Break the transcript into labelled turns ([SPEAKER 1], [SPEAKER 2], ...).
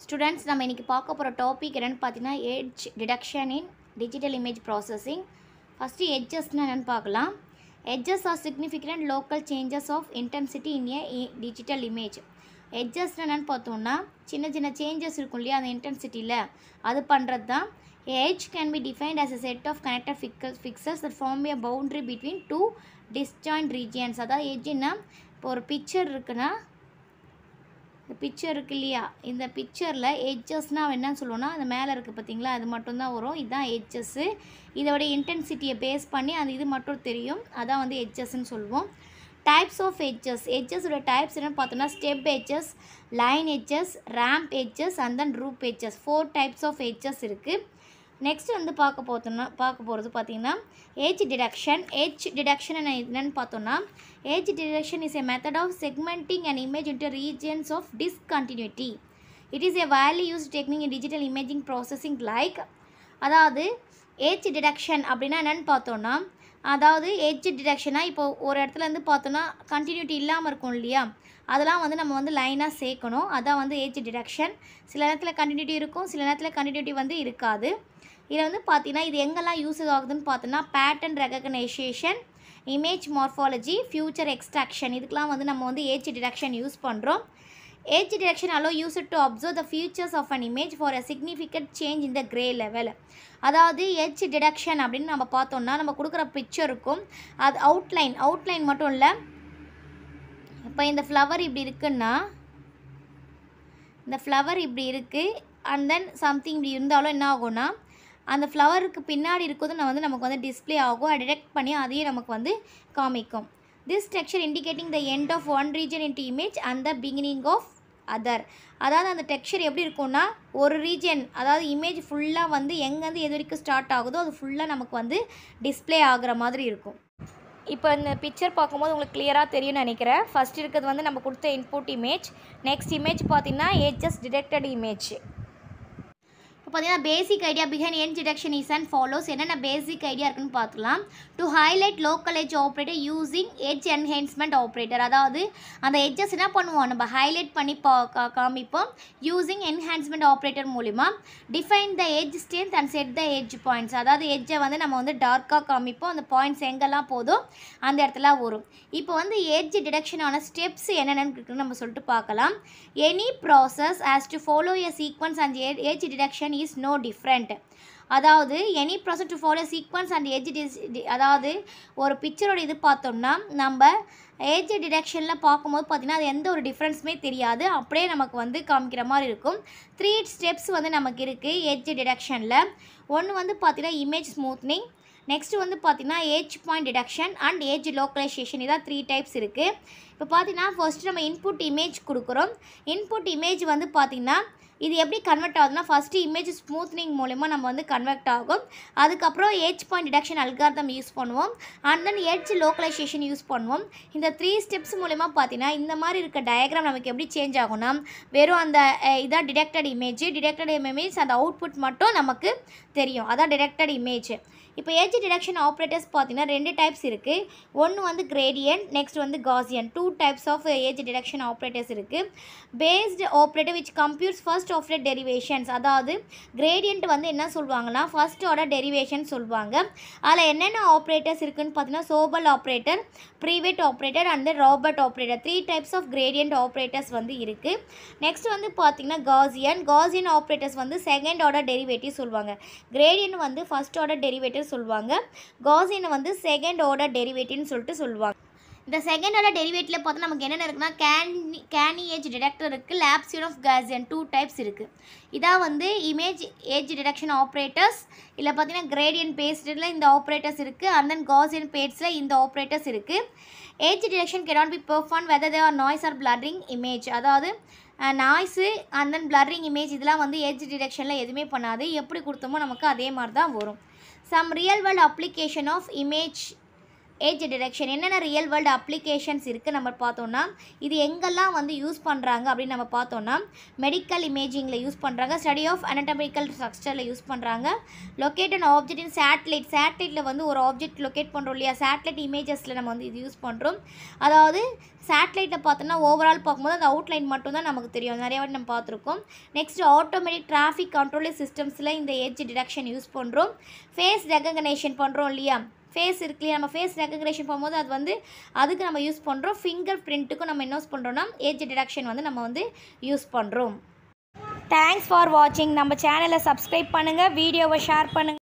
[SPEAKER 1] students நம்ம இன்றைக்கி பார்க்க போகிற டாபிக் என்னென்னு பார்த்தீங்கன்னா edge detection in digital image processing first எட்ஜஸ்னால் என்னென்னு பார்க்கலாம் edges are significant local changes of intensity in a digital image edges என்னென்னு பார்த்தோம்னா சின்ன சின்ன சேஞ்சஸ் இருக்கும் இல்லையா அந்த இன்டென்சிட்டியில் அது பண்ணுறது தான் edge can be defined as a set of connected fixes fixes that form a boundary between two disjoint regions அதாவது எட்ஜ்னா இப்போ ஒரு பிக்சர் இருக்குன்னா இந்த பிக்சர் இருக்கு இல்லையா இந்த பிக்சரில் எட்ஜஸ்னால் என்னன்னு சொல்லுவோம்னா அந்த மேலே இருக்குது பார்த்தீங்களா அது மட்டும்தான் வரும் இதுதான் எட்ஜஸ்ஸு இதோட இன்டென்சிட்டியை பேஸ் பண்ணி அந்த இது மட்டும் தெரியும் அதான் வந்து எட்ஜஸ்ன்னு சொல்லுவோம் டைப்ஸ் ஆஃப் எட்ஜஸ் எட்ஜஸோட டைப்ஸ் என்னென்னு பார்த்தோம்னா step edges line edges ramp edges and then roof edges four types of edges இருக்குது நெக்ஸ்ட் வந்து பார்க்க போத்தோம்னா பார்க்க போகிறது பார்த்தீங்கன்னா ஏஜ் டிடக்ஷன் ஏஜ் டிடக்ஷன் என்னென்னு பார்த்தோம்னா edge detection is a method of segmenting an image into regions of discontinuity it is a widely used technique in digital imaging processing like அதாவது edge detection அப்படின்னா என்னென்னு பார்த்தோன்னா அதாவது ஏஜ் டிடக்ஷனாக இப்போ ஒரு இடத்துல இருந்து பார்த்தோன்னா கண்டினியூட்டி இல்லாமல் இருக்கும் இல்லையா அதெல்லாம் வந்து நம்ம வந்து லைனாக சேர்க்கணும் அதான் வந்து ஏஜ் டிடக்ஷன் சில நேரத்தில் கண்டினியூட்டி இருக்கும் சில நேரத்தில் கண்டினியூட்டி வந்து இருக்காது இதில் வந்து பார்த்தீங்கன்னா இது எங்கெல்லாம் யூஸ் ஆகுதுன்னு பார்த்தோன்னா pattern recognition image morphology feature extraction இதுக்கெலாம் வந்து நம்ம வந்து ஏஜ் டிடக்ஷன் யூஸ் பண்ணுறோம் edge detection also use to observe the features of an image for a significant change in the grey level அதாவது எஜ் டிடக்ஷன் அப்படின்னு நம்ம பார்த்தோம்னா நம்ம கொடுக்குற பிக்சருக்கும் அது அவுட்லைன் அவுட்லைன் மட்டும் இல்லை இப்போ இந்த ஃப்ளவர் இப்படி இருக்குன்னா இந்த ஃப்ளவர் இப்படி இருக்குது அண்ட் தென் சம்திங் இப்படி இருந்தாலும் என்ன ஆகும்னா அந்த ஃப்ளவருக்கு பின்னாடி இருக்கிறது நான் வந்து நமக்கு வந்து டிஸ்ப்ளே ஆகும் டிடெக்ட் பண்ணி அதையே நமக்கு வந்து காமிக்கும் this texture indicating the end of one region into image and the beginning of other அதாவது அந்த டெக்ஸ்சர் எப்படி இருக்கும்னா ஒரு ரீஜன் அதாவது இமேஜ் ஃபுல்லாக வந்து எங்கேருந்து எது வரைக்கும் ஸ்டார்ட் ஆகுதோ அது ஃபுல்லாக நமக்கு வந்து டிஸ்ப்ளே ஆகுற மாதிரி இருக்கும் இப்போ இந்த பிக்சர் பார்க்கும்போது உங்களுக்கு கிளியராக தெரியும்னு நினைக்கிறேன் ஃபஸ்ட் இருக்கிறது வந்து நம்ம கொடுத்த இன்புட் இமேஜ் நெக்ஸ்ட் இமேஜ் பார்த்தீங்கன்னா ஏஜஸ் டிடெக்டட் இமேஜ் இப்போ பார்த்தீங்கன்னா பேசிக் ஐடியா பிஹைண்ட் என் டிடக்ஷன் இஸ் அண்ட் ஃபாலோஸ் என்னென்ன பேசிக் ஐடியா இருக்குன்னு பார்த்துக்கலாம் to highlight local edge operator using edge enhancement operator அதாவது அந்த எட்ஜஸ் என்ன பண்ணுவோம் நம்ம ஹைலைட் பண்ணி பா கா- காமிப்போம் யூஸிங் என்ஹான்ஸ்மெண்ட் ஆப்ரேட்டர் மூலிமா define the edge strength and set the edge points அதாவது எட்ஜை வந்து நம்ம வந்து டார்க்காக காமிப்போம் அந்த பாயிண்ட்ஸ் எங்கெல்லாம் போதோ அந்த இடத்துல வரும் இப்போ வந்து எட்ஜ் டிடக்ஷனான ஸ்டெப்ஸ் என்னென்னு இருக்குன்னு நம்ம சொல்லிட்டு பார்க்கலாம் any process has to follow a sequence and edge detection is no different அதாவது any process to follow sequence and edge அதாவது ஒரு பிக்சரோட இது பார்த்தோம்னா நம்ம ஏஜ் டிடக்ஷனில் பார்க்கும்போது பார்த்தீங்கன்னா அது எந்த ஒரு டிஃப்ரென்ஸுமே தெரியாது அப்படியே நமக்கு வந்து காமிக்கிற மாதிரி இருக்கும் த்ரீ ஸ்டெப்ஸ் வந்து நமக்கு இருக்குது ஏஜ் டிடக்ஷனில் ஒன்று வந்து பார்த்தீங்கன்னா இமேஜ் ஸ்மூத்னிங் நெக்ஸ்ட் வந்து பார்த்தீங்கன்னா edge point detection and edge localization இதான் த்ரீ டைப்ஸ் இருக்குது இப்போ பார்த்தீங்கன்னா ஃபர்ஸ்ட் நம்ம இன்புட் இமேஜ் கொடுக்குறோம் இன்புட் இமேஜ் வந்து பார்த்தீங்கன்னா இது எப்படி கன்வெர்ட் ஆகுதுன்னா ஃபஸ்ட்டு இமேஜ் ஸ்மூத்னிங் மூலிமா நம்ம வந்து கன்வெர்ட் ஆகும் அதுக்கப்புறம் edge point detection algorithm use பண்ணுவோம் and then edge localization use பண்ணுவோம் இந்த த்ரீ ஸ்டெப்ஸ் மூலிமா பார்த்தீங்கன்னா இந்த மாதிரி இருக்க டயக்ராம் நமக்கு எப்படி சேஞ்ச் ஆகும்னா வெறும் அந்த அஹ், இதான் டிடெக்டட் இமேஜ் டிடெக்டட் இமேஜ் அந்த அவுட்புட் மட்டும் நமக்கு தெரியும் அதான் டிடெக்டட் இமேஜ் இப்போ ஏஜ் டிடக்ஷன் ஆப்ரேட்டர்ஸ் பார்த்தீங்கன்னா ரெண்டு டைப்ஸ் இருக்குது ஒன்று வந்து கிரேடியன்ட் நெக்ஸ்ட் வந்து Gaussian two types of edge detection operators இருக்குது based operator which computes first operate derivations அதாவது கிரேடியன்ட் வந்து என்ன சொல்லுவாங்கன்னா ஃபர்ஸ்ட் ஆர்டர் டெரிவேஷன் சொல்லுவாங்க அதில் என்னென்ன ஆப்ரேட்டர்ஸ் இருக்குன்னு பார்த்தீங்கன்னா Sobel operator Prewitt operator and Robert operator three types of gradient operators வந்து இருக்குது நெக்ஸ்ட் வந்து பார்த்தீங்கன்னா காசியன் காசியன் ஆப்ரேட்டர்ஸ் வந்து செகண்ட் ஆர்டர் டெரிவேட்டிவ் சொல்லுவாங்க கிரேடியன்ட் வந்து ஃபர்ஸ்ட் ஆர்டர் டெரிவேட்டிவ் சொல்லுவாங்க காசியனை வந்து செகண்ட் ஆர்டர் டெரிவேட்டிவ்னு சொல்லிட்டு சொல்லுவாங்க இந்த செகண்ட் ஆர்டர் டெரிவேட்டில் பார்த்தா நமக்கு என்னென்ன இருக்குன்னா கேனி கேனி ஏஜ் டிடெக்டர் இருக்குது Laplacian of Gaussian two types இருக்குது இதான் வந்து இமேஜ் ஏஜ் டிடெக்ஷன் ஆப்ரேட்டர்ஸ் இல்லை பார்த்தீங்கன்னா கிரேடியன் பேஸ்டில் இந்த ஆப்ரேட்டர்ஸ் இருக்குது அண்ட் தென் காசியன் பேட்ஸில் இந்த ஆப்ரேட்டர்ஸ் இருக்குது edge detection cannot be perform whether there noise or blurring image அதாவது noise and then blurring image இதெல்லாம் வந்து ஏஜ் டிடெக்ஷனில் எதுவுமே பண்ணாது எப்படி கொடுத்தோமோ நமக்கு அதே மாதிரி தான் வரும் some real world application of image edge detection என்னென்ன ரியல் வேர்ல்டு அப்ளிகேஷன்ஸ் இருக்குது நம்ம பார்த்தோன்னா இது எங்கெல்லாம் வந்து யூஸ் பண்ணுறாங்க அப்படின்னு நம்ம பார்த்தோன்னா மெடிக்கல் இமேஜிங்கில் யூஸ் பண்ணுறாங்க ஸ்டடி ஆஃப் anatomical ஸ்ட்ரக்சரில் யூஸ் பண்ணுறாங்க locate and object in satellite சேட்டலைட்டில் வந்து ஒரு ஆப்ஜெக்ட் லொக்கேட் பண்ணுறோம் இல்லையா சேட்டலைட் இமேஜஸில் நம்ம வந்து இது யூஸ் பண்ணுறோம் அதாவது சேட்டலைட்டில் பார்த்தோன்னா ஓவரால் பார்க்கும்போது அந்த அவுட்லைன் மட்டும்தான் நமக்கு தெரியும் நிறைய வாட்டி நம்ம பார்த்துருக்கோம் நெக்ஸ்ட் ஆட்டோமேட்டிக் டிராஃபிக் கண்ட்ரோல் சிஸ்டம்ஸில் இந்த எட்ஜ் டிடக்ஷன் யூஸ் பண்ணுறோம் ஃபேஸ் ரெகக்னேஷன் பண்ணுறோம் இல்லையா ஃபேஸ் இருக்கு இல்லையா நம்ம ஃபேஸ் ரெகக்னேஷன் பண்ணும்போது அது வந்து அதுக்கு நம்ம யூஸ் பண்ணுறோம் ஃபிங்கர் பிரிண்ட்டுக்கும் நம்ம என்ன யூஸ் பண்ணுறோம்னா ஏஜ் டிடக்ஷன் வந்து நம்ம வந்து யூஸ் பண்ணுறோம் தேங்க்ஸ் ஃபார் வாட்சிங் நம்ம சேனலை சப்ஸ்கிரைப் பண்ணுங்கள் வீடியோவை ஷேர் பண்ணுங்கள்